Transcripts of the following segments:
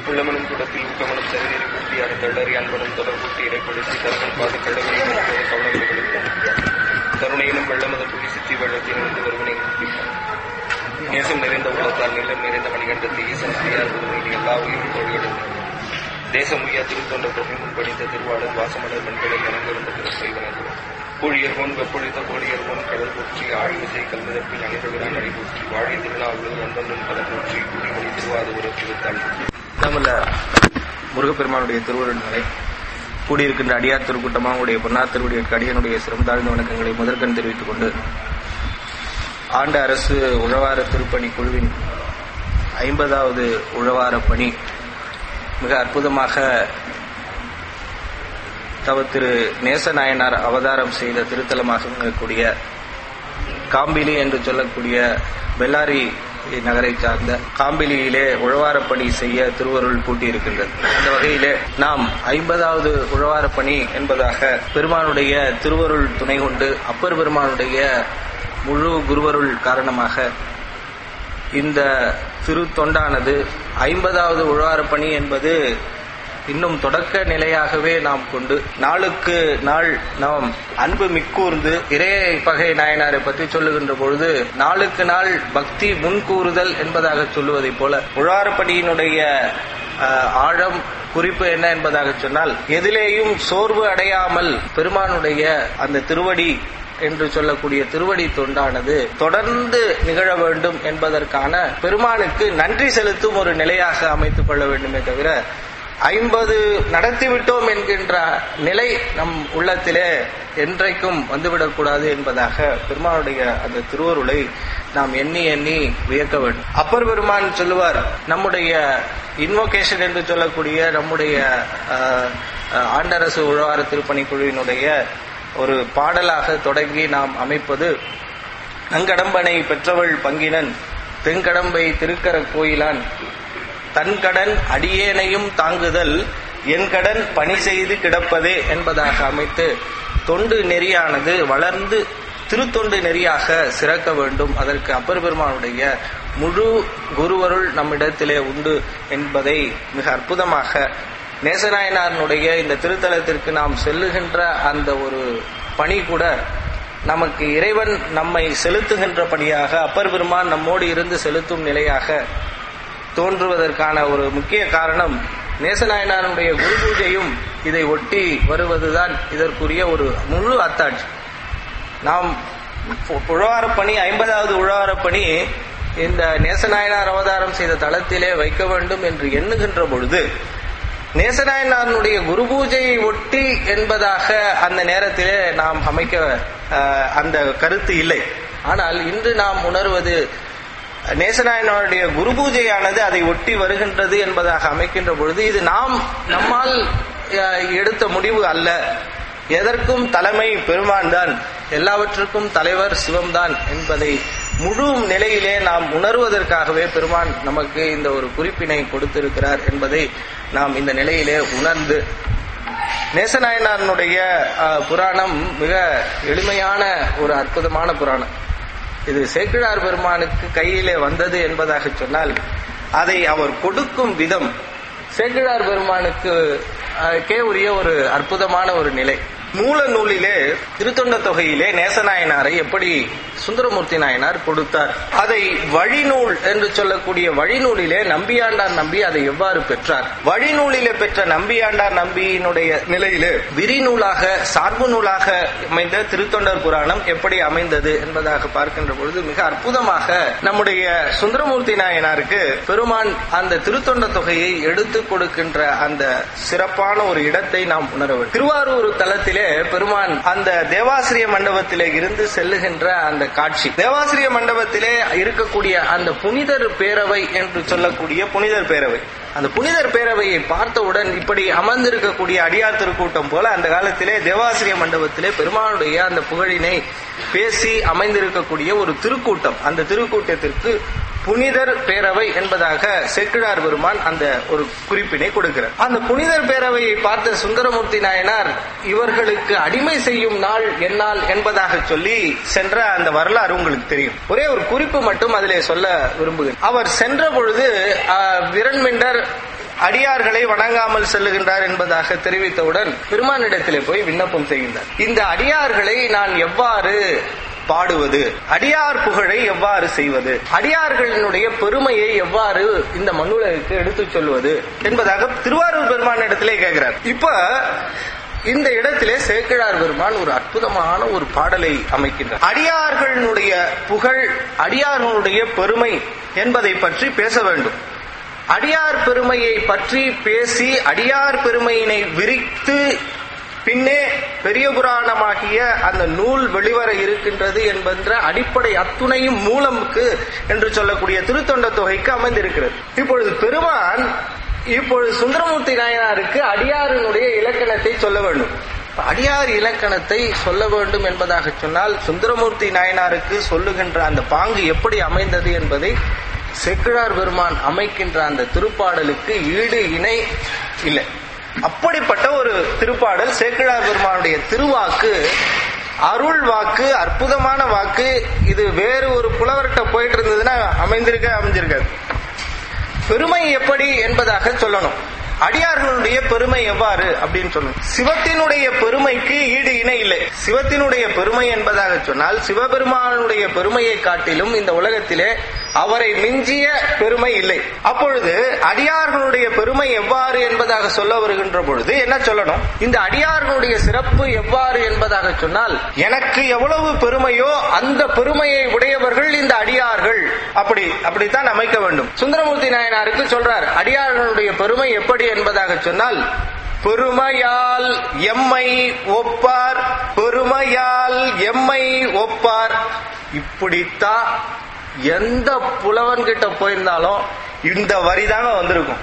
உள்ளமனும் குடத்தில் ஊக்கமனும் சரிநெறி கூட்டி அடுத்தள்ளறி அன்பனும் தொடர் கூட்டி இடைப்படுத்தி தருமன் பாது கடவுளையும் கவனங்களை கொடுத்தார் கருணையினும் வெள்ளமத புலி சித்தி வெள்ளத்திலிருந்து ஒருவனை கூப்பிட்டார் நேசம் நிறைந்த உள்ளத்தால் நிலம் நிறைந்த மணிகண்டத்தை ஈசன் செய்யார் உரிமையில் எல்லா உயிரும் தோழியடைந்தது தேசம் உய்யா திருத்தொண்ட தொகைமுன் படித்த திருவாளர் வாசமலர் மண்களில் இறந்திருந்த பிறப்பை வணங்குவோம் கூழியர் முன் வெப்பொழித்த கோழியர் முன் கடல் போற்றி ஆழ்விசை கல்விதப்பில் அனைவரான் அடிபோற்றி வாழிய திருநாள்கள் நண்பனும் கடல் போற்றி குடிமொழி திருவாத ஒரு திருத்தாள் தமிழ்ல முருகப்பெருமானுடைய திருவருள் நிலை கூடியிருக்கின்ற அடியார் திருக்கூட்டமாக உடைய பொன்னார் திருவுடைய கடியனுடைய சிறந்தாழ்ந்த வணக்கங்களை முதற்கண் தெரிவித்துக் கொண்டு ஆண்ட அரசு உழவார திருப்பணி குழுவின் ஐம்பதாவது உழவார பணி மிக அற்புதமாக தவ திரு நேசநாயனார் அவதாரம் செய்த திருத்தலமாக இருக்கக்கூடிய காம்பிலி என்று சொல்லக்கூடிய பெல்லாரி நகரை சார்ந்த காம்பிலியிலே உழவாரப்பணி செய்ய திருவருள் பூட்டியிருக்கின்றது அந்த வகையிலே நாம் ஐம்பதாவது உழவாரப்பணி என்பதாக பெருமானுடைய திருவருள் துணை கொண்டு அப்பர் பெருமானுடைய முழு குருவருள் காரணமாக இந்த திருத்தொண்டானது ஐம்பதாவது உழவாரப்பணி என்பது இன்னும் தொடக்க நிலையாகவே நாம் கொண்டு நாளுக்கு நாள் நாம் அன்பு மிக்கூர்ந்து இறைய பகை நாயனாரை பற்றி சொல்லுகின்ற பொழுது நாளுக்கு நாள் பக்தி முன்கூறுதல் என்பதாக சொல்லுவதைப் போல உழாரப்படியினுடைய அஹ், ஆழம் குறிப்பு என்ன என்பதாக சொன்னால் எதிலேயும் சோர்வு அடையாமல் பெருமானுடைய அந்த திருவடி என்று சொல்லக்கூடிய திருவடி தொண்டானது தொடர்ந்து நிகழ வேண்டும் என்பதற்கான பெருமானுக்கு நன்றி செலுத்தும் ஒரு நிலையாக அமைத்துக் கொள்ள வேண்டுமே தவிர ஐம்பது நடத்திவிட்டோம் என்கின்ற நிலை நம் உள்ளத்திலே என்றைக்கும் வந்துவிடக்கூடாது என்பதாக பெருமானுடைய அந்த திருவருளை நாம் எண்ணி எண்ணி வியக்க வேண்டும் அப்பர் பெருமான் சொல்லுவார் நம்முடைய இன்வோகேஷன் என்று சொல்லக்கூடிய நம்முடைய அஹ், அஹ், ஆண்டரசு உழவார திருப்பணிக்குழுவினுடைய ஒரு பாடலாக தொடங்கி நாம் அமைப்பது நங்கடம்பனை பெற்றவள் பங்கினன் தென்கடம்பை திருக்கர கோயிலான் தன் கடன் அடியேனையும் தாங்குதல் என் கடன் பணி செய்து கிடப்பதே என்பதாக அமைத்து தொண்டு நெறியானது வளர்ந்து திருத்தொண்டு நெறியாக சிறக்க வேண்டும் அதற்கு அப்பர் பெருமானுடைய முழு குருவருள் நம்மிடத்திலே உண்டு என்பதை மிக அற்புதமாக நேசநாயனாரனுடைய இந்த திருத்தலத்திற்கு நாம் செல்லுகின்ற அந்த ஒரு பணி கூட நமக்கு இறைவன் நம்மை செலுத்துகின்றபடியாக அப்பர் பெருமான் நம்மோடு இருந்து செலுத்தும் நிலையாக தோன்றுவதற்கான ஒரு முக்கிய காரணம் நேசநாயனாருடைய குரு பூஜையும் இதை ஒட்டி வருவதுதான் இதற்குரிய ஒரு முழு அத்தாட்சி நாம் உ- உழவாரப்பணி ஐம்பதாவது உழவாரப்பணி இந்த நேசநாயனார் அவதாரம் செய்த தளத்திலே வைக்க வேண்டும் என்று எண்ணுகின்ற பொழுது நேசநாயனாருடைய குரு பூஜையை ஒட்டி என்பதாக அந்த நேரத்திலே நாம் அமைக்க அஹ், அந்த கருத்து இல்லை ஆனால் இன்று நாம் உணர்வது நேசநாயனாருடைய குரு பூஜையானது அதை ஒட்டி வருகின்றது என்பதாக அமைக்கின்ற பொழுது இது நாம் நம்மால் அஹ், எடுத்த முடிவு அல்ல எதற்கும் தலைமை பெருமான் தான் எல்லாவற்றுக்கும் தலைவர் சிவம்தான் என்பதை முழு நிலையிலே நாம் உணர்வதற்காகவே பெருமான் நமக்கு இந்த ஒரு குறிப்பினை கொடுத்திருக்கிறார் என்பதை நாம் இந்த நிலையிலே உணர்ந்து நேசநாயனாரனுடைய அஹ், புராணம் மிக எளிமையான ஒரு அற்புதமான புராணம் இது சேக்கிழார் பெருமானுக்கு கையிலே வந்தது என்பதாக சொன்னால் அதை அவர் கொடுக்கும் விதம் சேக்கிழார் பெருமானுக்கு அஹ், கே உரிய ஒரு அற்புதமான ஒரு நிலை மூல நூலிலே திருத்தொண்ட தொகையிலே நேசநாயனாரை எப்படி சுந்தரமூர்த்தி நாயனார் கொடுத்தார் அதை வழிநூல் என்று சொல்லக்கூடிய வழிநூலிலே நம்பியாண்டார் நம்பி அதை எவ்வாறு பெற்றார் வழிநூலிலே பெற்ற நம்பியாண்டார் நம்பியினுடைய நிலையிலே விரிநூலாக சார்பு நூலாக அமைந்த திருத்தொண்டர் புராணம் எப்படி அமைந்தது என்பதாக பார்க்கின்ற பொழுது மிக அற்புதமாக நம்முடைய சுந்தரமூர்த்தி நாயனாருக்கு பெருமான் அந்த திருத்தொண்ட தொகையை எடுத்துக் கொடுக்கின்ற அந்த சிறப்பான ஒரு இடத்தை நாம் உணர வேண்டும் திருவாரூர் தலத்திலே பெருமான் அந்த தேவாசிரிய மண்டபத்திலே இருந்து செல்லுகின்ற அந்த காட்சி தேவாசிரிய மண்டபத்திலே இருக்கக்கூடிய அந்த புனிதர் பேரவை என்று சொல்லக்கூடிய புனிதர் பேரவை அந்த புனிதர் பேரவையை பார்த்தவுடன் இப்படி அமர்ந்திருக்கக்கூடிய அடியார் திருக்கூட்டம் போல அந்த காலத்திலே தேவாசிரிய மண்டபத்திலே பெருமானுடைய அந்த புகழினை பேசி அமைந்திருக்கக்கூடிய ஒரு திருக்கூட்டம் அந்த திருக்கூட்டத்திற்கு புனிதர் பேரவை என்பதாக செக்கிழார் பெருமான் அந்த ஒரு குறிப்பினை கொடுக்கிறார் அந்த புனிதர் பேரவையை பார்த்த சுந்தரமூர்த்தி நாயனார் இவர்களுக்கு அடிமை செய்யும் நாள் எந்நாள் என்பதாக சொல்லி சென்ற அந்த வரலாறு உங்களுக்கு தெரியும் ஒரே ஒரு குறிப்பு மட்டும் அதிலே சொல்ல விரும்புகிறேன் அவர் சென்ற பொழுது ஆஹ், விரண்மிண்டர் அடியார்களை வணங்காமல் செல்லுகின்றார் என்பதாக தெரிவித்தவுடன் பெருமானிடத்திலே போய் விண்ணப்பம் செய்கின்றார் இந்த அடியார்களை நான் எவ்வாறு பாடுவது அடியார் புகழை எவ்வாறு செய்வது அடியார்களினுடைய பெருமையை எவ்வாறு இந்த மண்ணுலகுக்கு எடுத்துச் சொல்வது என்பதாக திருவாரூர் பெருமான் இடத்திலே கேட்கிறார் இப்ப இந்த இடத்திலே சேக்கிழார் பெருமான் ஒரு அற்புதமான ஒரு பாடலை அமைக்கின்றார் அடியார்களுடைய புகழ் அடியார்களுடைய பெருமை என்பதை பற்றி பேச வேண்டும் அடியார் பெருமையை பற்றி பேசி அடியார் பெருமையினை விரித்து பின்னே பெரிய புராணமாகிய அந்த நூல் வெளிவர இருக்கின்றது என்பன்ற அடிப்படை அத்துணையும் மூலமுக்கு என்று சொல்லக்கூடிய திருத்தொண்ட தொகைக்கு அமைந்திருக்கிறது இப்பொழுது பெருமான் இப்பொழுது சுந்தரமூர்த்தி நாயனாருக்கு அடியாரினுடைய இலக்கணத்தை சொல்ல வேண்டும் அடியார் இலக்கணத்தை சொல்ல வேண்டும் என்பதாக சொன்னால் சுந்தரமூர்த்தி நாயனாருக்கு சொல்லுகின்ற அந்த பாங்கு எப்படி அமைந்தது என்பதை செக்கிழார் பெருமான் அமைக்கின்ற அந்த திருப்பாடலுக்கு ஈடு இணை இல்லை அப்படிப்பட்ட ஒரு திருப்பாடல் சேக்கிழார் பெருமானுடைய திருவாக்கு அருள் வாக்கு அற்புதமான வாக்கு இது வேறு ஒரு புலவர்கிட்ட போயிட்டு இருந்ததுன்னா அமைந்திருக்க அமைஞ்சிருக்காது பெருமை எப்படி என்பதாக சொல்லணும் அடியார்களுடைய பெருமை எவ்வாறு அப்படின்னு சொல்லணும் சிவத்தினுடைய பெருமைக்கு ஈடு இணை இல்லை சிவத்தினுடைய பெருமை என்பதாக சொன்னால் சிவபெருமானுடைய பெருமையை காட்டிலும் இந்த உலகத்திலே அவரை மிஞ்சிய பெருமை இல்லை அப்பொழுது அடியார்களுடைய பெருமை எவ்வாறு என்பதாக சொல்ல வருகின்ற பொழுது என்ன சொல்லணும் இந்த அடியார்களுடைய சிறப்பு எவ்வாறு என்பதாக சொன்னால் எனக்கு எவ்வளவு பெருமையோ அந்த பெருமையை உடையவர்கள் இந்த அடியார்கள் அப்படி அப்படித்தான் அமைக்க வேண்டும் சுந்தரமூர்த்தி நாயனாருக்கு சொல்றார் அடியார்களுடைய பெருமை எப்படி என்பதாக சொன்னால் பெருமையால் எம்மை ஒப்பார் பெருமையால் எம்மை ஒப்பார் இப்படித்தான் எந்த புலவன் கிட்ட போயிருந்தாலும் இந்த வரி தாங்க வந்திருக்கும்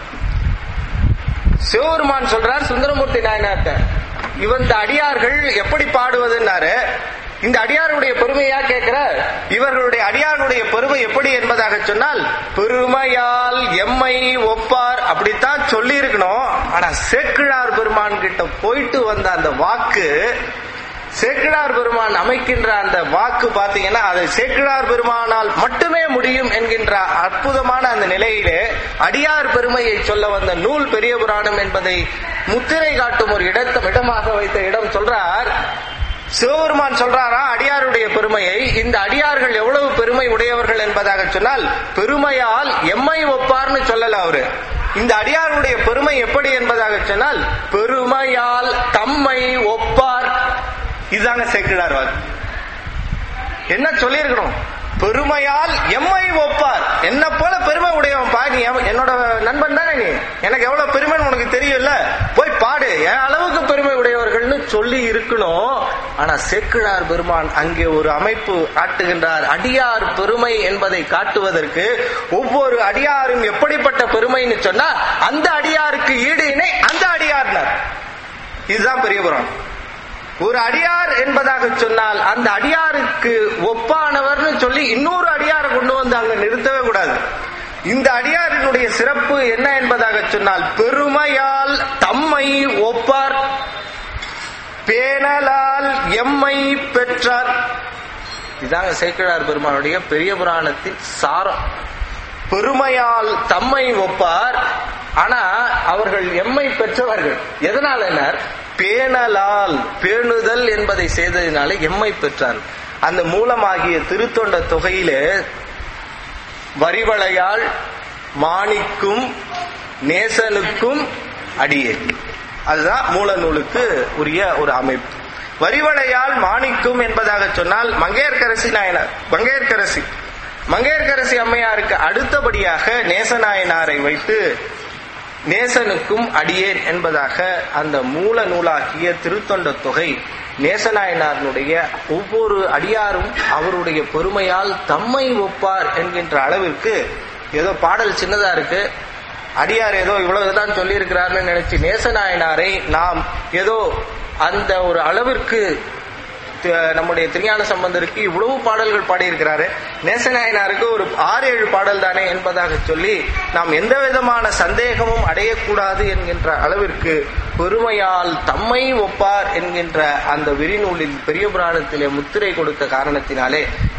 சிவபெருமான் சொல்றார் சுந்தரமூர்த்தி நாயனார்ட்ட இவன் இந்த அடியார்கள் எப்படி பாடுவதுன்னாரு இந்த அடியாருடைய பெருமையா கேட்கிற இவர்களுடைய அடியாருடைய பெருமை எப்படி என்பதாக சொன்னால் பெருமையால் எம்மை ஒப்பார் அப்படித்தான் சொல்லி இருக்கணும் ஆனா சேக்கிழார் பெருமான் கிட்ட போயிட்டு வந்த அந்த வாக்கு சேக்கிழார் பெருமான் அமைக்கின்ற அந்த வாக்கு பாத்தீங்கன்னா அது சேக்கிழார் பெருமானால் மட்டுமே முடியும் என்கின்ற அற்புதமான அந்த நிலையிலே அடியார் பெருமையை சொல்ல வந்த நூல் பெரிய புராணம் என்பதை முத்திரை காட்டும் ஒரு இடத்த இடமாக வைத்த இடம் சொல்றார் சிவபெருமான் சொல்றாரா அடியாருடைய பெருமையை இந்த அடியார்கள் எவ்வளவு பெருமை உடையவர்கள் என்பதாக சொன்னால் பெருமையால் எம்மை ஒப்பார்னு சொல்லல அவரு இந்த அடியாருடைய பெருமை எப்படி என்பதாக சொன்னால் பெருமையால் தம்மை ஒப்பார் இதுதாங்க சேக்கிழார் வாக்கு என்ன சொல்லியிருக்கணும் பெருமையால் எம்மை ஒப்பார் என்ன போல பெருமை உடையவன் பா நீ எவ- என்னோட நண்பன் தானே நீ எனக்கு எவ்வளவு பெருமைன்னு உனக்கு தெரியும்ல போய் பாடு என் அளவுக்கு பெருமை உடையவர்கள்னு சொல்லி இருக்கணும் ஆனா சேக்கிழார் பெருமான் அங்கே ஒரு அமைப்பு காட்டுகின்றார் அடியார் பெருமை என்பதை காட்டுவதற்கு ஒவ்வொரு அடியாரும் எப்படிப்பட்ட பெருமைன்னு சொன்னா அந்த அடியாருக்கு ஈடு இணை அந்த அடியார்னார் இதுதான் பெரிய புராணம் ஒரு அடியார் என்பதாக சொன்னால் அந்த அடியாருக்கு ஒப்பானவர்னு சொல்லி இன்னொரு அடியாரை கொண்டு வந்து அங்க நிறுத்தவே கூடாது இந்த அடியாரினுடைய சிறப்பு என்ன என்பதாக சொன்னால் பெருமையால் தம்மை ஒப்பார் பேணலால் எம்மை பெற்றார் இதாங்க சேக்கிழார் பெருமானுடைய பெரிய புராணத்தின் சாரம் பெருமையால் தம்மை ஒப்பார் ஆனா அவர்கள் எம்மை பெற்றவர்கள் எதனால் என்ன பேணலால் பேணுதல் என்பதை செய்ததினாலே எம்மை பெற்றார் அந்த மூலமாகிய திருத்தொண்ட தொகையிலே வரிவளையால் மாணிக்கும் நேசனுக்கும் அடியே அதுதான் மூல நூலுக்கு உரிய ஒரு அமைப்பு வரிவளையால் மாணிக்கும் என்பதாக சொன்னால் மங்கையர்கரசி நாயனார் மங்கையர்கரசி மங்கையர்கரசி அம்மையாருக்கு அடுத்தபடியாக நேசநாயனாரை வைத்து நேசனுக்கும் அடியேன் என்பதாக அந்த மூல நூலாகிய திருத்தொண்ட தொகை நேசநாயனாருடைய ஒவ்வொரு அடியாரும் அவருடைய பெருமையால் தம்மை ஒப்பார் என்கின்ற அளவிற்கு ஏதோ பாடல் சின்னதா இருக்கு அடியார் ஏதோ இவ்வளவுதான் சொல்லியிருக்கிறார்னு நினைச்சு நேசநாயனாரை நாம் ஏதோ அந்த ஒரு அளவிற்கு த- நம்முடைய திருஞான சம்பந்தருக்கு இவ்வளவு பாடல்கள் பாடியிருக்கிறாரு நேசநாயனாருக்கு ஒரு ஆறு ஏழு பாடல் தானே என்பதாக சொல்லி நாம் எந்த விதமான சந்தேகமும் அடையக்கூடாது என்கின்ற அளவிற்கு பெருமையால் தம்மை ஒப்பார் என்கின்ற அந்த விரிநூலில் பெரிய புராணத்திலே முத்திரை கொடுத்த காரணத்தினாலே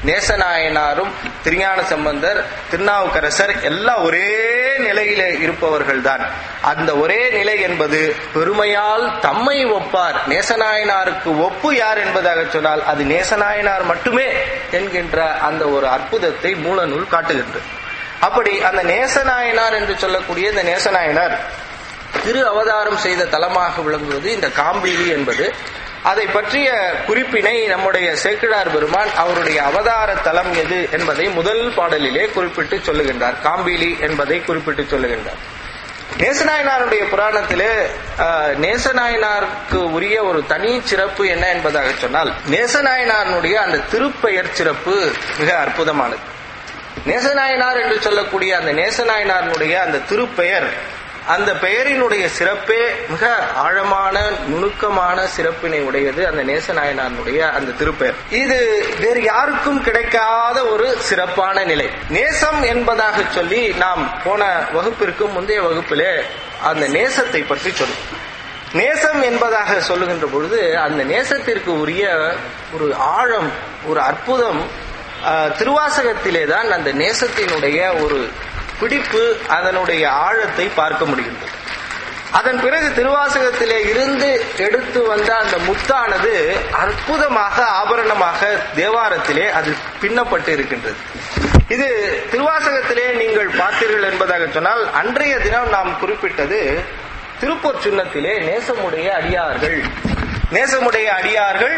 நேசநாயனாரும் திருஞான சம்பந்தர் திருநாவுக்கரசர் எல்லாம் ஒரே நிலையில இருப்பவர்கள் தான் அந்த ஒரே நிலை என்பது பெருமையால் தம்மை ஒப்பார் நேசநாயனாருக்கு ஒப்பு யார் என்பதாக சொன்னால் அது நேசநாயனார் மட்டுமே என்கின்ற அந்த ஒரு அற்புதத்தை மூலநூல் காட்டுகின்றது அப்படி அந்த நேசநாயனார் என்று சொல்லக்கூடிய இந்த நேசநாயனார் திரு அவதாரம் செய்த தலமாக விளங்குவது இந்த காம்பிலி என்பது அதை பற்றிய குறிப்பினை நம்முடைய சேக்கிழார் பெருமான் அவருடைய அவதார தலம் எது என்பதை முதல் பாடலிலே குறிப்பிட்டு சொல்லுகின்றார் காம்பிலி என்பதை குறிப்பிட்டு சொல்லுகின்றார் நேசநாயனாருடைய புராணத்திலே அஹ், நேசநாயனாருக்கு உரிய ஒரு தனி சிறப்பு என்ன என்பதாக சொன்னால் நேசநாயனாருடைய அந்த திருப்பெயர் சிறப்பு மிக அற்புதமானது நேசநாயனார் என்று சொல்லக்கூடிய அந்த நேசநாயனாருடைய அந்த திருப்பெயர் அந்த பெயரினுடைய சிறப்பே மிக ஆழமான நுணுக்கமான சிறப்பினை உடையது அந்த நேசநாயனாருடைய அந்த திருப்பெயர் இது வேறு யாருக்கும் கிடைக்காத ஒரு சிறப்பான நிலை நேசம் என்பதாக சொல்லி நாம் போன வகுப்பிற்கு முந்தைய வகுப்பிலே அந்த நேசத்தை பற்றி சொல்லும் நேசம் என்பதாக சொல்லுகின்ற பொழுது அந்த நேசத்திற்கு உரிய ஒரு ஆழம் ஒரு அற்புதம் ஆஹ், திருவாசகத்திலே தான் அந்த நேசத்தினுடைய ஒரு பிடிப்பு அதனுடைய ஆழத்தை பார்க்க முடிகின்றது அதன் பிறகு திருவாசகத்திலே இருந்து எடுத்து வந்த அந்த முத்தானது அற்புதமாக ஆபரணமாக தேவாரத்திலே அது பின்னப்பட்டு இருக்கின்றது இது திருவாசகத்திலே நீங்கள் பார்த்தீர்கள் என்பதாக சொன்னால் அன்றைய தினம் நாம் குறிப்பிட்டது திருப்பூர் சின்னத்திலே நேசமுடைய அடியார்கள் நேசமுடைய அடியார்கள்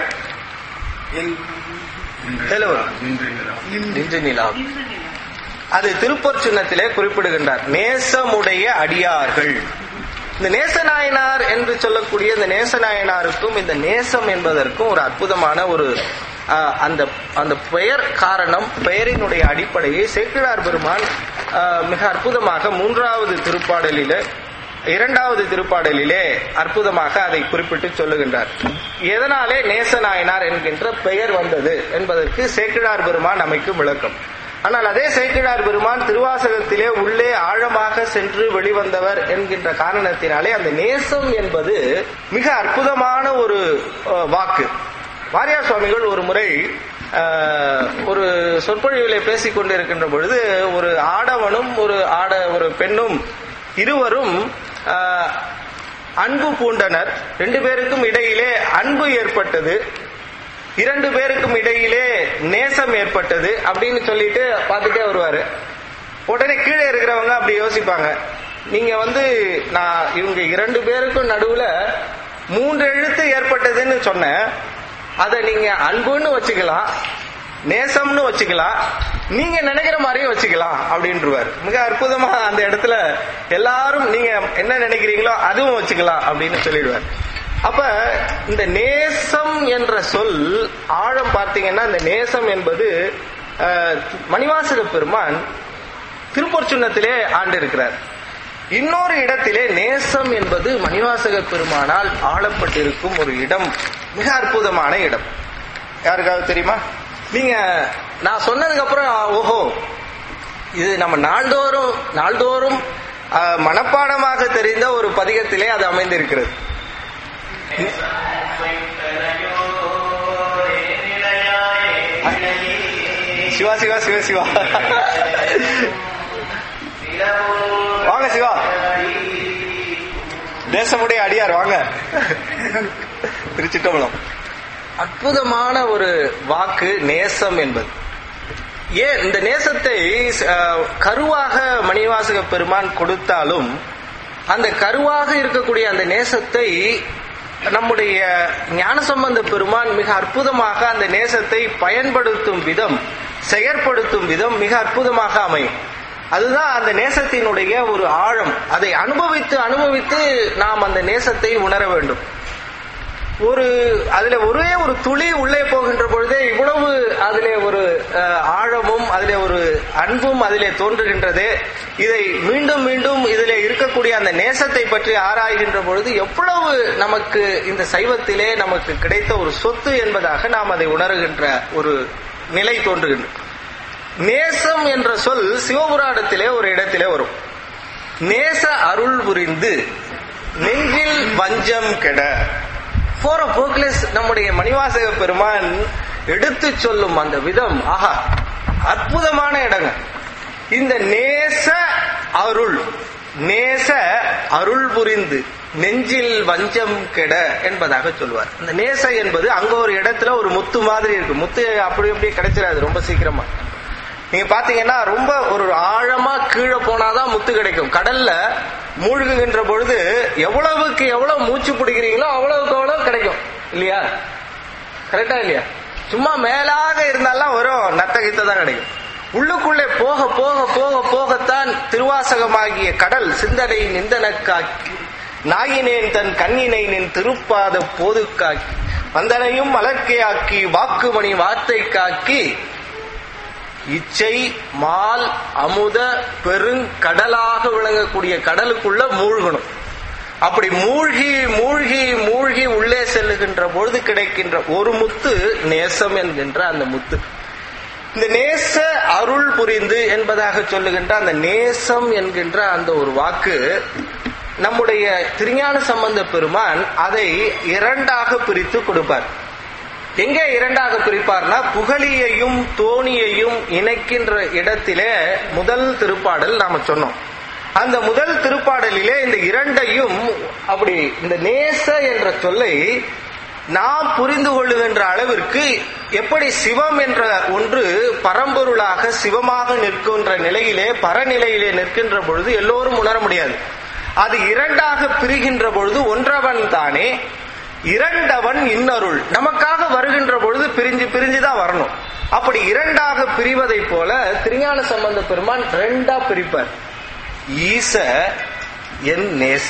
தெலுவர் நின்று நிலா அது திருப்பூர் சின்னத்திலே குறிப்பிடுகின்றார் நேசமுடைய அடியார்கள் இந்த நேசநாயனார் என்று சொல்லக்கூடிய இந்த நேசநாயனாருக்கும் இந்த நேசம் என்பதற்கும் ஒரு அற்புதமான ஒரு ஆஹ், அந்த அந்த பெயர் காரணம் பெயரினுடைய அடிப்படையை சேக்கிழார் பெருமான் ஆஹ், மிக அற்புதமாக மூன்றாவது திருப்பாடலிலே இரண்டாவது திருப்பாடலிலே அற்புதமாக அதை குறிப்பிட்டு சொல்லுகின்றார் எதனாலே நேசநாயனார் என்கின்ற பெயர் வந்தது என்பதற்கு சேக்கிழார் பெருமான் அமைக்கும் விளக்கம் ஆனால் அதே சேக்கிழார் பெருமான் திருவாசகத்திலே உள்ளே ஆழமாக சென்று வெளிவந்தவர் என்கின்ற காரணத்தினாலே அந்த நேசம் என்பது மிக அற்புதமான ஒரு அஹ், வாக்கு வாரியார் சுவாமிகள் ஒரு முறை அஹ், ஒரு சொற்பொழிவிலே பேசிக் கொண்டிருக்கின்ற பொழுது ஒரு ஆடவனும் ஒரு ஆட ஒரு பெண்ணும் இருவரும் அஹ், அன்பு பூண்டனர் ரெண்டு பேருக்கும் இடையிலே அன்பு ஏற்பட்டது இரண்டு பேருக்கும் இடையிலே நேசம் ஏற்பட்டது அப்படின்னு சொல்லிட்டு பார்த்துட்டே வருவாரு உடனே கீழே இருக்கிறவங்க அப்படி யோசிப்பாங்க நீங்க வந்து நான் இவங்க இரண்டு பேருக்கும் நடுவுல மூன்று எழுத்து ஏற்பட்டதுன்னு சொன்னேன் அதை நீங்க அன்புன்னு வச்சுக்கலாம் நேசம்னு வச்சுக்கலாம் நீங்க நினைக்கிற மாதிரியும் வச்சுக்கலாம் அப்படின்றவார் மிக அற்புதமா அந்த இடத்துல எல்லாரும் நீங்க என்ன நினைக்கிறீங்களோ அதுவும் வச்சுக்கலாம் அப்படின்னு சொல்லிடுவார் அப்ப இந்த நேசம் என்ற சொல் ஆழம் பார்த்தீங்கன்னா இந்த நேசம் என்பது அஹ், மணிவாசக பெருமான் திருப்பூர் சின்னத்திலே ஆண்டு இருக்கிறார் இன்னொரு இடத்திலே நேசம் என்பது மணிவாசக பெருமானால் ஆளப்பட்டிருக்கும் ஒரு இடம் மிக அற்புதமான இடம் யாருக்காவது தெரியுமா நீங்க நான் சொன்னதுக்கு அப்புறம் ஓஹோ இது நம்ம நாள்தோறும் நாள்தோறும் அஹ், மனப்பாடமாக தெரிந்த ஒரு பதிகத்திலே அது அமைந்திருக்கிறது சிவா சிவா சிவா சிவா வாங்க சிவா தேசமுடைய அடியார் வாங்க திருச்சிட்டம்பலம் அற்புதமான ஒரு வாக்கு நேசம் என்பது ஏன் இந்த நேசத்தை அஹ், கருவாக மணிவாசக பெருமான் கொடுத்தாலும் அந்த கருவாக இருக்கக்கூடிய அந்த நேசத்தை நம்முடைய ஞானசம்பந்த பெருமான் மிக அற்புதமாக அந்த நேசத்தை பயன்படுத்தும் விதம் செயற்படுத்தும் விதம் மிக அற்புதமாக அமையும் அதுதான் அந்த நேசத்தினுடைய ஒரு ஆழம் அதை அனுபவித்து அனுபவித்து நாம் அந்த நேசத்தை உணர வேண்டும் ஒரு அதுல ஒரே ஒரு துளி உள்ளே போகின்ற பொழுதே இவ்வளவு அதிலே ஒரு அஹ், ஆழமும் அதிலே ஒரு அன்பும் அதிலே தோன்றுகின்றது இதை மீண்டும் மீண்டும் இதிலே இருக்கக்கூடிய அந்த நேசத்தை பற்றி ஆராய்கின்ற பொழுது எவ்வளவு நமக்கு இந்த சைவத்திலே நமக்கு கிடைத்த ஒரு சொத்து என்பதாக நாம் அதை உணர்கின்ற ஒரு நிலை தோன்றுகின்றது நேசம் என்ற சொல் சிவபுராணத்திலே ஒரு இடத்திலே வரும் நேச அருள் புரிந்து நெஞ்சில் வஞ்சம் கெட போற போக்கிலே நம்முடைய மணிவாசக பெருமான் எடுத்து சொல்லும் அந்த விதம் ஆஹா அற்புதமான இடங்க இந்த நேச அருள் நேச அருள் புரிந்து நெஞ்சில் வஞ்சம் கெட என்பதாக சொல்வார் இந்த நேச என்பது அங்க ஒரு இடத்துல ஒரு முத்து மாதிரி இருக்கு முத்து அப்படி அப்படியே கிடைச்சிடாது ரொம்ப சீக்கிரமா நீங்க பாத்தீங்கன்னா ரொம்ப ஒரு ஆழமா கீழே போனாதான் முத்து கிடைக்கும் கடல்ல மூழ்குகின்ற பொழுது எவ்வளவுக்கு எவ்வளவு மூச்சு பிடிக்கிறீங்களோ அவ்வளவுக்கு அவ்வளவு கிடைக்கும் இல்லையா கரெக்டா இல்லையா சும்மா மேலாக இருந்தாலும் வரும் நத்தகித்த தான் கிடைக்கும் உள்ளுக்குள்ளே போக போக போக போகத்தான் திருவாசகமாகிய கடல் சிந்தனை நிந்தனக்காக்கி நாயினேன் தன் கண்ணினை நின் திருப்பாத போதுக்காக்கி வந்தனையும் மலர்க்கையாக்கி வாக்குமணி வார்த்தை காக்கி இச்சை மால் அமுத பெருங்கடலாக விளங்கக்கூடிய கடலுக்குள்ள மூழ்கணும் அப்படி மூழ்கி மூழ்கி மூழ்கி உள்ளே செல்லுகின்ற பொழுது கிடைக்கின்ற ஒரு முத்து நேசம் என்கின்ற அந்த முத்து இந்த நேச அருள் புரிந்து என்பதாக சொல்லுகின்ற அந்த நேசம் என்கின்ற அந்த ஒரு வாக்கு நம்முடைய திருஞான சம்பந்த பெருமான் அதை இரண்டாக பிரித்து கொடுப்பார் எங்க இரண்டாக பிரிப்பார்னா புகழியையும் தோணியையும் இணைக்கின்ற இடத்திலே முதல் திருப்பாடல் நாம சொன்னோம் அந்த முதல் திருப்பாடலிலே இந்த இரண்டையும் அப்படி இந்த நேச என்ற சொல்லை நாம் புரிந்து கொள்ளுகின்ற அளவிற்கு எப்படி சிவம் என்ற ஒன்று பரம்பொருளாக சிவமாக நிற்கின்ற நிலையிலே பரநிலையிலே நிற்கின்ற பொழுது எல்லோரும் உணர முடியாது அது இரண்டாக பிரிகின்ற பொழுது ஒன்றவன் தானே இரண்டவன் இன்னருள் நமக்காக வருகின்ற பொழுது பிரிஞ்சு பிரிஞ்சு தான் வரணும் அப்படி இரண்டாக பிரிவதை போல திருஞான சம்பந்த பெருமான் ரெண்டா பிரிப்பார் ஈச என் நேச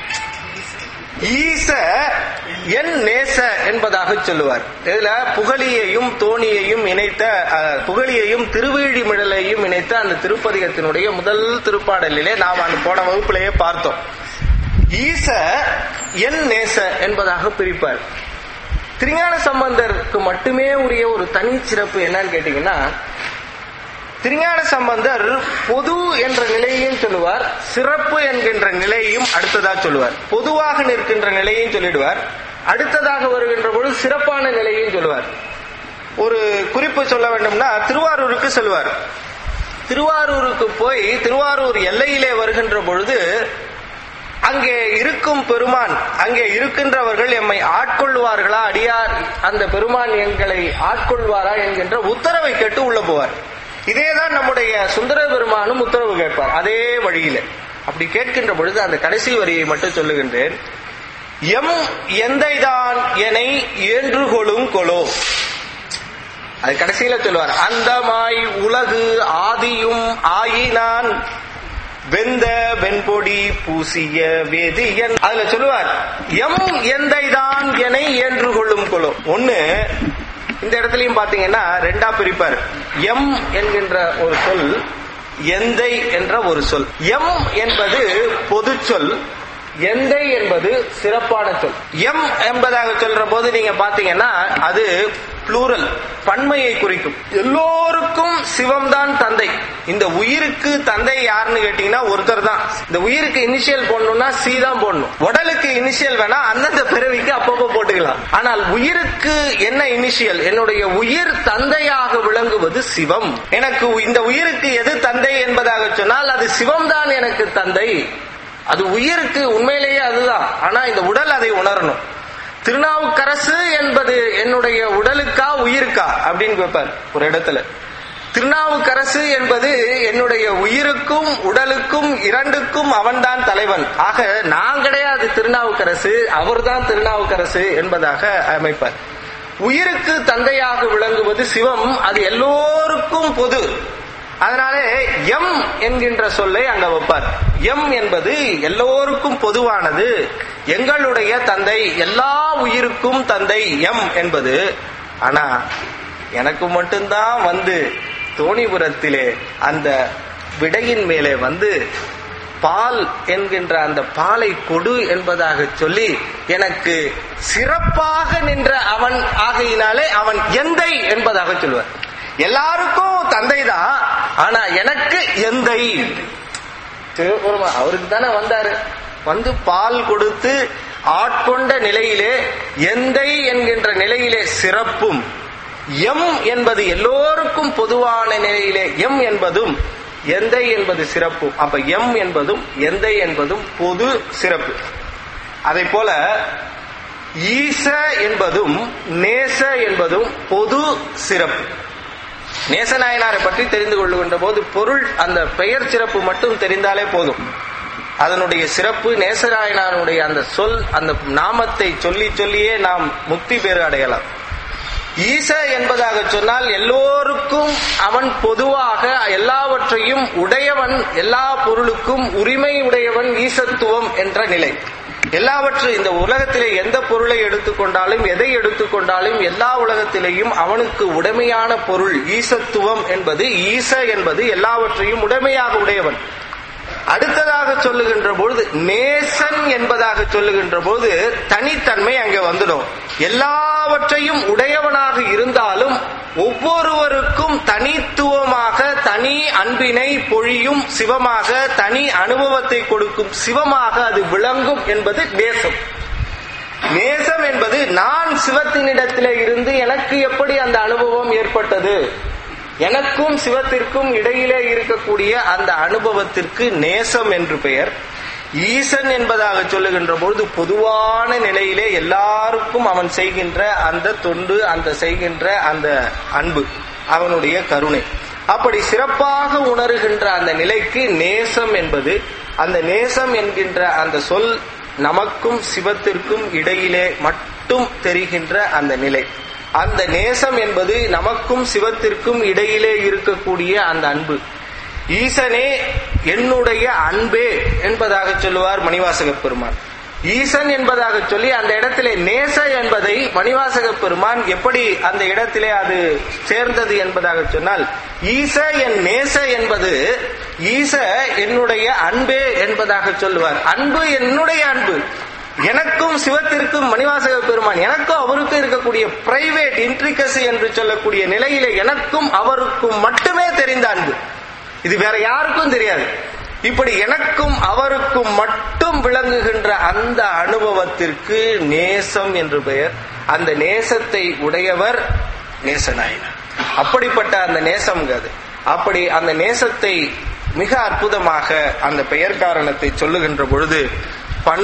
ஈச என் நேச என்பதாக சொல்லுவார் இதுல புகழியையும் தோணியையும் இணைத்த அஹ், புகழியையும் திருவீழிமிழலையும் இணைத்த அந்த திருப்பதிகத்தினுடைய முதல் திருப்பாடலிலே நாம் அந்த போன வகுப்பிலேயே பார்த்தோம் ஈச என் நேச என்பதாக பிரிப்பார் திருஞான சம்பந்தருக்கு மட்டுமே உரிய ஒரு தனி சிறப்பு என்னன்னு கேட்டீங்கன்னா திருஞான சம்பந்தர் பொது என்ற நிலையையும் சொல்லுவார் சிறப்பு என்கின்ற நிலையையும் அடுத்ததா சொல்லுவார் பொதுவாக நிற்கின்ற நிலையையும் சொல்லிடுவார் அடுத்ததாக வருகின்ற பொழுது சிறப்பான நிலையையும் சொல்லுவார் ஒரு குறிப்பு சொல்ல வேண்டும்னா திருவாரூருக்கு செல்வார் திருவாரூருக்கு போய் திருவாரூர் எல்லையிலே வருகின்ற பொழுது அங்கே இருக்கும் பெருமான் அங்கே இருக்கின்றவர்கள் எம்மை ஆட்கொள்வார்களா அடியார் அந்த பெருமான் எங்களை ஆட்கொள்வாரா என்கின்ற உத்தரவை கேட்டு உள்ள போவார் இதேதான் நம்முடைய சுந்தர பெருமானும் உத்தரவு கேட்பார் அதே வழியில அப்படி கேட்கின்ற பொழுது அந்த கடைசி வரியை மட்டும் சொல்லுகின்றேன் எம் எந்தைதான் எனை ஏற்றுகொளும் கொலோ அது கடைசியில சொல்லுவார் அந்தமாய் உலகு ஆதியும் ஆயினான் வெந்த வெண்பொடி பூசிய வேதியன் அதுல சொல்லுவார் எம் எந்தைதான் என ஏன்று கொள்ளும் கொள்ளும் ஒண்ணு இந்த இடத்துலயும் பாத்தீங்கன்னா ரெண்டா பிரிப்பார் எம் என்கின்ற ஒரு சொல் எந்தை என்ற ஒரு சொல் எம் என்பது பொது சொல் எந்தை என்பது சிறப்பான சொல் எம் என்பதாக சொல்ற போது நீங்க பாத்தீங்கன்னா அது ப்ளூரல் பன்மையை குறிக்கும் எல்லோருக்கும் சிவம் தான் தந்தை இந்த உயிருக்கு தந்தை யாருன்னு கேட்டீங்கன்னா ஒருத்தர் தான் இந்த உயிருக்கு இனிஷியல் போடணும்னா சி தான் போடணும் உடலுக்கு இனிஷியல் வேணா அந்தந்த பிறவிக்கு அப்பப்போ போட்டுக்கலாம் ஆனால் உயிருக்கு என்ன இனிஷியல் என்னுடைய உயிர் தந்தையாக விளங்குவது சிவம் எனக்கு இந்த உயிருக்கு எது தந்தை என்பதாக சொன்னால் அது சிவம் தான் எனக்கு தந்தை அது உயிருக்கு உண்மையிலேயே அதுதான் ஆனா இந்த உடல் அதை உணரணும் திருநாவுக்கரசு என்பது என்னுடைய உடலுக்கா உயிருக்கா அப்படின்னு கேட்பார் ஒரு இடத்துல திருநாவுக்கரசு என்பது என்னுடைய உயிருக்கும் உடலுக்கும் இரண்டுக்கும் அவன்தான் தலைவன் ஆக நான் கிடையாது திருநாவுக்கரசு அவர்தான் திருநாவுக்கரசு என்பதாக அமைப்பார் உயிருக்கு தந்தையாக விளங்குவது சிவம் அது எல்லோருக்கும் பொது அதனாலே எம் என்கின்ற சொல்லை அங்க வைப்பார் எம் என்பது எல்லோருக்கும் பொதுவானது எங்களுடைய தந்தை எல்லா உயிருக்கும் தந்தை எம் என்பது ஆனா எனக்கு மட்டும்தான் வந்து தோணிபுரத்திலே அந்த விடையின் மேலே வந்து பால் என்கின்ற அந்த பாலை கொடு என்பதாக சொல்லி எனக்கு சிறப்பாக நின்ற அவன் ஆகையினாலே அவன் எந்தை என்பதாக சொல்வார் எல்லாருக்கும் தந்தை தான் ஆனா எனக்கு எந்தை சிவபெருமான் அவருக்கு தானே வந்தாரு வந்து பால் கொடுத்து ஆட்கொண்ட நிலையிலே எந்தை என்கின்ற நிலையிலே சிறப்பும் எம் என்பது எல்லோருக்கும் பொதுவான நிலையிலே எம் என்பதும் எந்தை என்பது சிறப்பு அப்ப எம் என்பதும் எந்தை என்பதும் பொது சிறப்பு அதை போல ஈச என்பதும் நேச என்பதும் பொது சிறப்பு நேசநாயனாரை பற்றி தெரிந்து கொள்ளுகின்ற போது பொருள் அந்த பெயர் சிறப்பு மட்டும் தெரிந்தாலே போதும் அதனுடைய சிறப்பு நேசநாயனாருடைய அந்த சொல் அந்த நாமத்தை சொல்லி சொல்லியே நாம் முக்தி பெறு அடையலாம் ஈச என்பதாக சொன்னால் எல்லோருக்கும் அவன் பொதுவாக எல்லாவற்றையும் உடையவன் எல்லா பொருளுக்கும் உரிமை உடையவன் ஈசத்துவம் என்ற நிலை எல்லாவற்றையும் இந்த உலகத்திலே எந்த பொருளை எடுத்துக்கொண்டாலும் எதை எடுத்துக்கொண்டாலும் எல்லா உலகத்திலேயும் அவனுக்கு உடைமையான பொருள் ஈசத்துவம் என்பது ஈச என்பது எல்லாவற்றையும் உடைமையாக உடையவன் அடுத்ததாக சொல்லுகின்ற பொழுது நேசன் என்பதாக சொல்லுகின்ற போது தனித்தன்மை அங்கே வந்துடும் எல்லாவற்றையும் உடையவனாக இருந்தாலும் ஒவ்வொருவருக்கும் தனித்துவமாக தனி அன்பினை பொழியும் சிவமாக தனி அனுபவத்தை கொடுக்கும் சிவமாக அது விளங்கும் என்பது நேசம் நேசம் என்பது நான் சிவத்தினிடத்திலே இருந்து எனக்கு எப்படி அந்த அனுபவம் ஏற்பட்டது எனக்கும் சிவத்திற்கும் இடையிலே இருக்கக்கூடிய அந்த அனுபவத்திற்கு நேசம் என்று பெயர் ஈசன் என்பதாக சொல்லுகின்ற பொழுது பொதுவான நிலையிலே எல்லாருக்கும் அவன் செய்கின்ற அந்த தொண்டு அந்த செய்கின்ற அந்த அன்பு அவனுடைய கருணை அப்படி சிறப்பாக உணர்கின்ற அந்த நிலைக்கு நேசம் என்பது அந்த நேசம் என்கின்ற அந்த சொல் நமக்கும் சிவத்திற்கும் இடையிலே மட்டும் தெரிகின்ற அந்த நிலை அந்த நேசம் என்பது நமக்கும் சிவத்திற்கும் இடையிலே இருக்கக்கூடிய அந்த அன்பு ஈசனே என்னுடைய அன்பே என்பதாக சொல்லுவார் மணிவாசக பெருமான் ஈசன் என்பதாக சொல்லி அந்த இடத்திலே நேச என்பதை மணிவாசக பெருமான் எப்படி அந்த இடத்திலே அது சேர்ந்தது என்பதாக சொன்னால் ஈச என் நேச என்பது ஈச என்னுடைய அன்பே என்பதாக சொல்லுவார் அன்பு என்னுடைய அன்பு எனக்கும் சிவத்திற்கும் மணிவாசக பெருமான் எனக்கும் அவருக்கும் இருக்கக்கூடிய பிரைவேட் இன்ட்ரிகசி என்று சொல்லக்கூடிய நிலையிலே எனக்கும் அவருக்கும் மட்டுமே தெரிந்த அன்பு இது வேற யாருக்கும் தெரியாது இப்படி எனக்கும் அவருக்கும் மட்டும் விளங்குகின்ற அந்த அனுபவத்திற்கு நேசம் என்று பெயர் அந்த நேசத்தை உடையவர் நேசநாயனர் அப்படிப்பட்ட அந்த நேசம் அது அப்படி அந்த நேசத்தை மிக அற்புதமாக அந்த பெயர் காரணத்தை சொல்லுகின்ற பொழுது பண்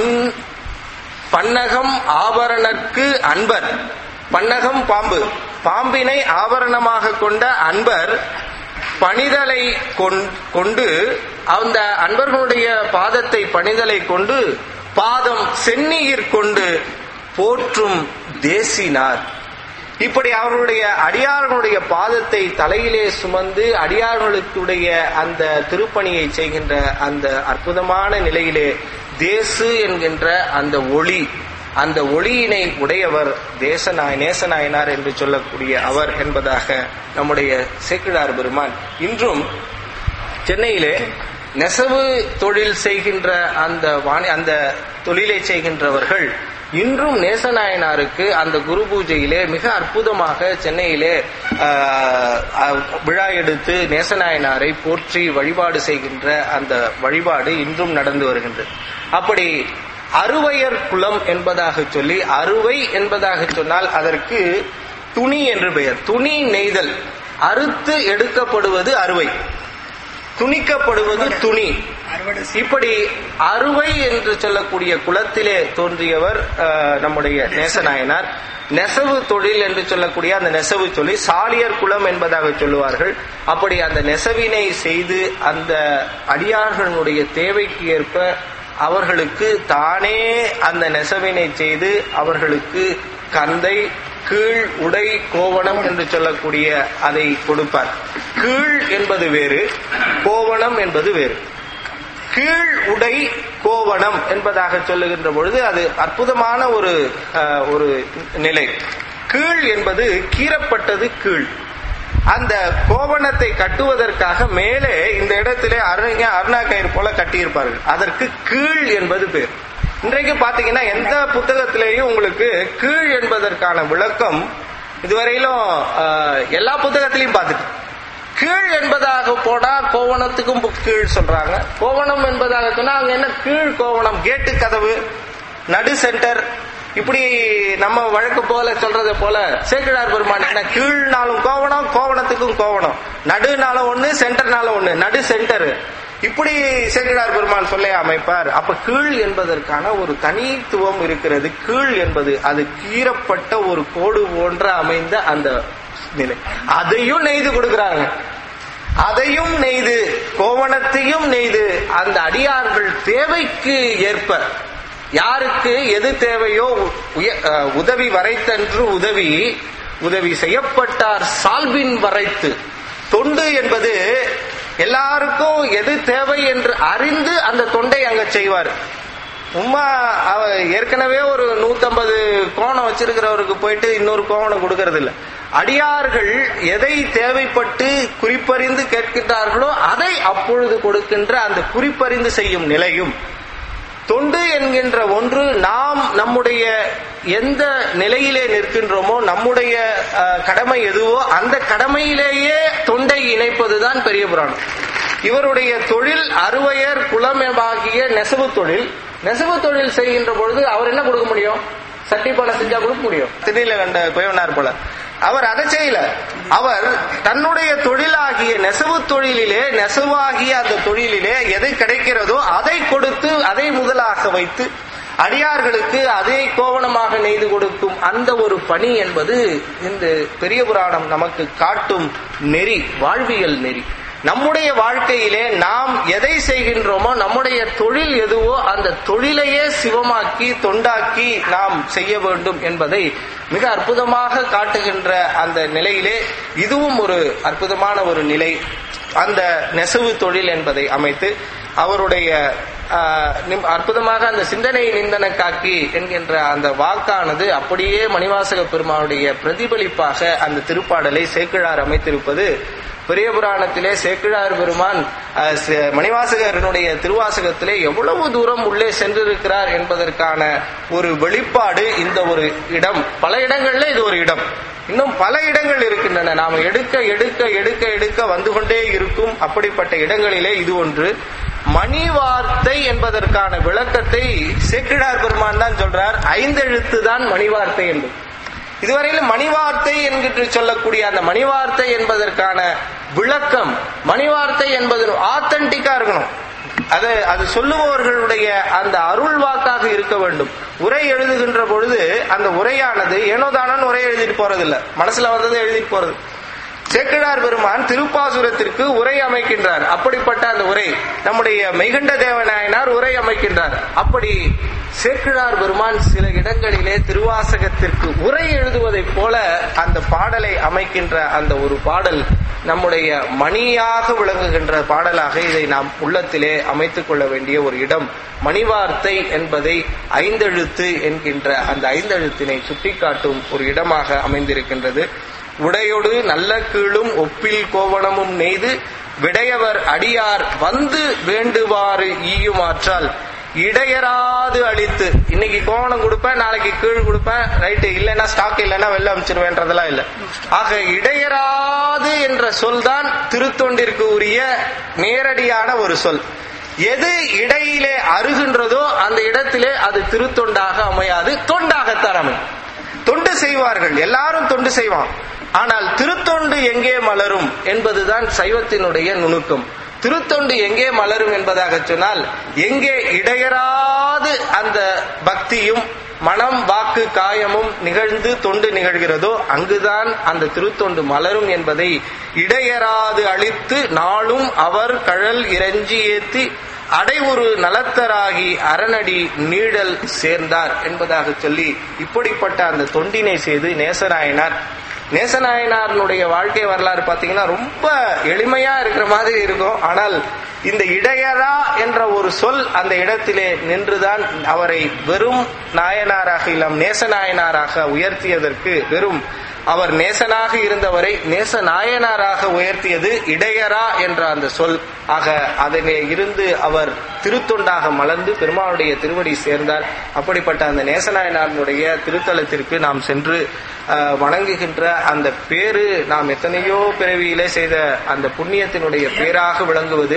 பன்னகம் ஆபரணக்கு அன்பர் பன்னகம் பாம்பு பாம்பினை ஆபரணமாக கொண்ட அன்பர் பணிதலை கொண்டு அந்த அன்பர்களுடைய பாதத்தை பணிதலை கொண்டு பாதம் செந்நீர் கொண்டு போற்றும் தேசினார் இப்படி அவர்களுடைய அடியார்களுடைய பாதத்தை தலையிலே சுமந்து அடியார்களுடைய அந்த திருப்பணியை செய்கின்ற அந்த அற்புதமான நிலையிலே தேசு என்கின்ற அந்த ஒளி அந்த ஒளியினை உடையவர் தேசநாய் நேசநாயனார் என்று சொல்லக்கூடிய அவர் என்பதாக நம்முடைய சேக்கிழார் பெருமான் இன்றும் சென்னையிலே நெசவு தொழில் செய்கின்ற அந்த வாணி அந்த தொழிலை செய்கின்றவர்கள் இன்றும் நேசநாயனாருக்கு அந்த குரு பூஜையிலே மிக அற்புதமாக சென்னையிலே விழா எடுத்து நேசநாயனாரை போற்றி வழிபாடு செய்கின்ற அந்த வழிபாடு இன்றும் நடந்து வருகின்றது அப்படி அறுவையர் குலம் என்பதாக சொல்லி அறுவை என்பதாக சொன்னால் அதற்கு துணி என்று பெயர் துணி நெய்தல் அறுத்து எடுக்கப்படுவது அறுவை துணிக்கப்படுவது துணி இப்படி அறுவை என்று சொல்லக்கூடிய குலத்திலே தோன்றியவர் நம்முடைய நேசநாயனார் நெசவு தொழில் என்று சொல்லக்கூடிய அந்த நெசவு சொல்லி சாலியர் குலம் என்பதாக சொல்லுவார்கள் அப்படி அந்த நெசவினை செய்து அந்த அடியார்களுடைய தேவைக்கு ஏற்ப அவர்களுக்கு தானே அந்த நெசவினை செய்து அவர்களுக்கு கந்தை கீழ் உடை கோவணம் என்று சொல்லக்கூடிய அதை கொடுப்பார் கீழ் என்பது வேறு கோவணம் என்பது வேறு கீழ் உடை கோவணம் என்பதாக சொல்லுகின்ற பொழுது அது அற்புதமான ஒரு ஒரு நிலை கீழ் என்பது கீறப்பட்டது கீழ் அந்த கோவணத்தை கட்டுவதற்காக மேலே இந்த இடத்திலே அருங்க அருணா கயிறு போல கட்டியிருப்பார்கள் அதற்கு கீழ் என்பது பேர் இன்றைக்கு பாத்தீங்கன்னா எந்த புத்தகத்திலேயும் உங்களுக்கு கீழ் என்பதற்கான விளக்கம் இதுவரையிலும் எல்லா புத்தகத்திலையும் பார்த்துட்டு கீழ் என்பதாக போனா கோவணத்துக்கும் கீழ் சொல்றாங்க கோவணம் என்பதாக சொன்னா அங்க என்ன கீழ் கோவணம் கேட்டு கதவு நடு சென்டர் இப்படி நம்ம வழக்கு போல சொல்றதை போல சேக்கிழார் பெருமான் என்ன கீழ்னாலும் கோவணம் கோவணத்துக்கும் கோவணம் நடுனாலும் ஒண்ணு சென்டர்னாலும் ஒண்ணு நடு சென்டர் இப்படி சேக்கிழார் பெருமான் சொல்ல அமைப்பார் அப்ப கீழ் என்பதற்கான ஒரு தனித்துவம் இருக்கிறது கீழ் என்பது அது கீறப்பட்ட ஒரு கோடு போன்ற அமைந்த அந்த நிலை அதையும் நெய்து கொடுக்கிறாங்க அதையும் நெய்து கோவணத்தையும் நெய்து அந்த அடியார்கள் தேவைக்கு ஏற்ப யாருக்கு எது தேவையோ உய- அஹ், உதவி வரைத்தன்று உதவி உதவி செய்யப்பட்டார் சால்பின் வரைத்து தொண்டு என்பது எல்லாருக்கும் எது தேவை என்று அறிந்து அந்த தொண்டை அங்க செய்வார் உம்மா அவ ஏற்கனவே ஒரு நூத்தம்பது கோணம் வச்சிருக்கிறவருக்கு போயிட்டு இன்னொரு கோவணம் கொடுக்கறது இல்ல அடியார்கள் எதை தேவைப்பட்டு குறிப்பறிந்து கேட்கின்றார்களோ அதை அப்பொழுது கொடுக்கின்ற அந்த குறிப்பறிந்து செய்யும் நிலையும் தொண்டு என்கின்ற ஒன்று நாம் நம்முடைய எந்த நிலையிலே நிற்கின்றோமோ நம்முடைய அஹ், கடமை எதுவோ அந்த கடமையிலேயே தொண்டை இணைப்பதுதான் பெரிய புராணம் இவருடைய தொழில் அறுவையர் குலமெபாகிய நெசவு தொழில் நெசவு தொழில் செய்கின்ற பொழுது அவர் என்ன கொடுக்க முடியும் சட்டி பானை செஞ்சா கொடுக்க முடியும் திடீர்ல கண்ட குயவனார் போல அவர் அதை செய்யல அவர் தன்னுடைய தொழிலாகிய நெசவு தொழிலிலே நெசவாகிய அந்த தொழிலிலே எது கிடைக்கிறதோ அதை கொடுத்து அதை முதலாக வைத்து அடியார்களுக்கு அதை கோவணமாக நெய்து கொடுக்கும் அந்த ஒரு பணி என்பது இந்த பெரிய புராணம் நமக்கு காட்டும் நெறி வாழ்வியல் நெறி நம்முடைய வாழ்க்கையிலே நாம் எதை செய்கின்றோமோ நம்முடைய தொழில் எதுவோ அந்த தொழிலையே சிவமாக்கி தொண்டாக்கி நாம் செய்ய வேண்டும் என்பதை மிக அற்புதமாக காட்டுகின்ற அந்த நிலையிலே இதுவும் ஒரு அற்புதமான ஒரு நிலை அந்த நெசவு தொழில் என்பதை அமைத்து அவருடைய ஆஹ், நிம்- அற்புதமாக அந்த சிந்தனை நிந்தன காக்கி என்கின்ற அந்த வாக்கானது அப்படியே மணிவாசக பெருமானுடைய பிரதிபலிப்பாக அந்த திருப்பாடலை சேக்கிழார் அமைத்திருப்பது பெரிய புராணத்திலே சேக்கிழார் பெருமான் அஹ், ச- மணிவாசகரனுடைய திருவாசகத்திலே எவ்வளவு தூரம் உள்ளே சென்றிருக்கிறார் என்பதற்கான ஒரு வெளிப்பாடு இந்த ஒரு இடம் பல இடங்கள்ல இது ஒரு இடம் இன்னும் பல இடங்கள் இருக்கின்றன நாம எடுக்க எடுக்க எடுக்க எடுக்க வந்து கொண்டே இருக்கும் அப்படிப்பட்ட இடங்களிலே இது ஒன்று மணி வார்த்தை என்பதற்கான விளக்கத்தை சேக்கிழார் பெருமான் தான் சொல்றார் ஐந்தெழுத்து தான் மணி வார்த்தை என்று இதுவரையில் மணிவார்த்தை என்கிட்டு சொல்லக்கூடிய அந்த மணிவார்த்தை என்பதற்கான விளக்கம் மணிவார்த்தை என்பது ஆத்தன்டிக்கா இருக்கணும் அது அது சொல்லுபவர்களுடைய அந்த அருள் வாக்காக இருக்க வேண்டும் உரை எழுதுகின்ற பொழுது அந்த உரையானது ஏனோதானு உரை எழுதிட்டு போறதில்ல மனசுல வந்ததை எழுதிட்டு போறது சேக்கிழார் பெருமான் திருப்பாசுரத்திற்கு உரை அமைக்கின்றார் அப்படிப்பட்ட அந்த உரை நம்முடைய மெய்கண்ட தேவநாயனார் உரை அமைக்கின்றார் அப்படி சேக்கிழார் பெருமான் சில இடங்களிலே திருவாசகத்திற்கு உரை எழுதுவதைப் போல அந்த பாடலை அமைக்கின்ற அந்த ஒரு பாடல் நம்முடைய மணியாக விளங்குகின்ற பாடலாக இதை நாம் உள்ளத்திலே அமைத்துக் கொள்ள வேண்டிய ஒரு இடம் மணிவார்த்தை என்பதை ஐந்தெழுத்து என்கின்ற அந்த ஐந்தெழுத்தினை சுட்டிக்காட்டும் ஒரு இடமாக அமைந்திருக்கின்றது உடையொடு நல்ல கீழும் ஒப்பில் கோவணமும் நெய்து விடையவர் அடியார் வந்து வேண்டுவாறு ஈயுமாற்றால் இடையராது அழித்து இன்னைக்கு கோவணம் கொடுப்பேன் நாளைக்கு கீழ் கொடுப்பேன் ரைட்டு இல்லைன்னா ஸ்டாக் இல்லைன்னா வெளில அமைச்சிருவேன்றதெல்லாம் இல்ல ஆக இடையராது என்ற சொல் தான் திருத்தொண்டிற்கு உரிய நேரடியான ஒரு சொல் எது இடையிலே அருகின்றதோ அந்த இடத்திலே அது திருத்தொண்டாக அமையாது தொண்டாகத்தான் அமையும் தொண்டு செய்வார்கள் எல்லாரும் தொண்டு செய்வான் ஆனால் திருத்தொண்டு எங்கே மலரும் என்பதுதான் சைவத்தினுடைய நுணுக்கம் திருத்தொண்டு எங்கே மலரும் என்பதாக சொன்னால் எங்கே இடையராது அந்த பக்தியும் மனம் வாக்கு காயமும் நிகழ்ந்து தொண்டு நிகழ்கிறதோ அங்குதான் அந்த திருத்தொண்டு மலரும் என்பதை இடையராது அழித்து நாளும் அவர் கழல் இறைஞ்சி ஏத்தி அடைவுறு நலத்தராகி அரணடி நீழல் சேர்ந்தார் என்பதாக சொல்லி இப்படிப்பட்ட அந்த தொண்டினை செய்து நேசநாயனார் நேசநாயனாரனுடைய வாழ்க்கை வரலாறு பாத்தீங்கன்னா ரொம்ப எளிமையா இருக்கிற மாதிரி இருக்கும் ஆனால் இந்த இடையரா என்ற ஒரு சொல் அந்த இடத்திலே நின்றுதான் அவரை வெறும் நாயனாராக இல்லாம் நேசநாயனாராக உயர்த்தியதற்கு வெறும் அவர் நேசனாக இருந்தவரை நேச நாயனாராக உயர்த்தியது இடையரா என்ற அந்த சொல் ஆக அதனை இருந்து அவர் திருத்தொண்டாக மலர்ந்து பெருமாளுடைய திருவடி சேர்ந்தார் அப்படிப்பட்ட அந்த நேசநாயனாருடைய திருத்தலத்திற்கு நாம் சென்று அஹ், வணங்குகின்ற அந்த பேரு நாம் எத்தனையோ பிறவியிலே செய்த அந்த புண்ணியத்தினுடைய பேராக விளங்குவது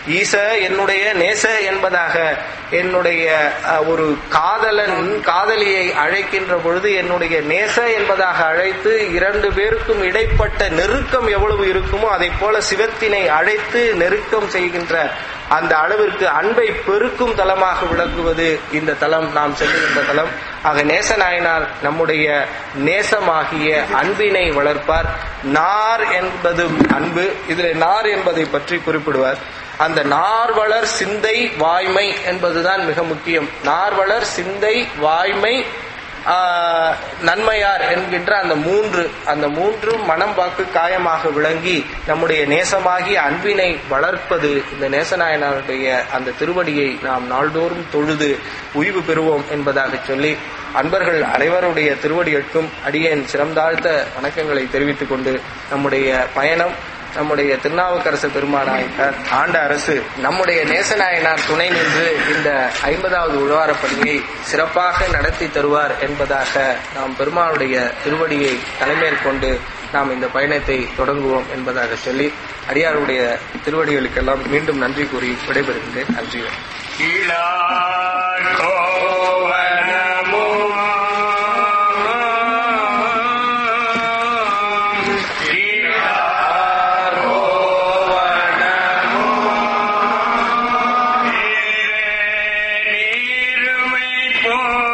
ஈச என்னுடைய நேச என்பதாக என்னுடைய அஹ், ஒரு காதலன் காதலியை அழைக்கின்ற பொழுது என்னுடைய நேச என்பதாக அழைத்து இரண்டு பேருக்கும் இடைப்பட்ட நெருக்கம் எவ்வளவு இருக்குமோ அதை போல சிவத்தினை அழைத்து நெருக்கம் செய்கின்ற அந்த அளவிற்கு அன்பை பெருக்கும் தலமாக விளங்குவது இந்த தலம் நாம் செல்லுகின்ற தலம் ஆக நேசநாயனார் நம்முடைய நேசமாகிய அன்பினை வளர்ப்பார் நார் என்பது அன்பு இதில் நார் என்பதை பற்றி குறிப்பிடுவார் அந்த நார்வளர் சிந்தை வாய்மை என்பதுதான் மிக முக்கியம் நார்வளர் சிந்தை வாய்மை ஆஹ், நன்மையார் என்கின்ற அந்த மூன்று அந்த மூன்று மனம் வாக்கு காயமாக விளங்கி நம்முடைய நேசமாகிய அன்பினை வளர்ப்பது இந்த நேசநாயனாருடைய அந்த திருவடியை நாம் நாள்தோறும் தொழுது உய்வு பெறுவோம் என்பதாக சொல்லி அன்பர்கள் அனைவருடைய திருவடிகளுக்கும் அடியேன் சிறந்தாழ்த்த வணக்கங்களை தெரிவித்துக் கொண்டு நம்முடைய பயணம் நம்முடைய திருநாவுக்கரசு பெருமானாயிட்டார் ஆண்ட அரசு நம்முடைய நேசநாயனார் துணை நின்று இந்த ஐம்பதாவது உழவாரப் பணியை சிறப்பாக நடத்தி தருவார் என்பதாக நாம் பெருமானுடைய திருவடியை தலைமையில் கொண்டு நாம் இந்த பயணத்தை தொடங்குவோம் என்பதாக சொல்லி அடியாருடைய திருவடிகளுக்கெல்லாம் மீண்டும் நன்றி கூறி விடைபெறுகின்றேன் நன்றி நீருமை போ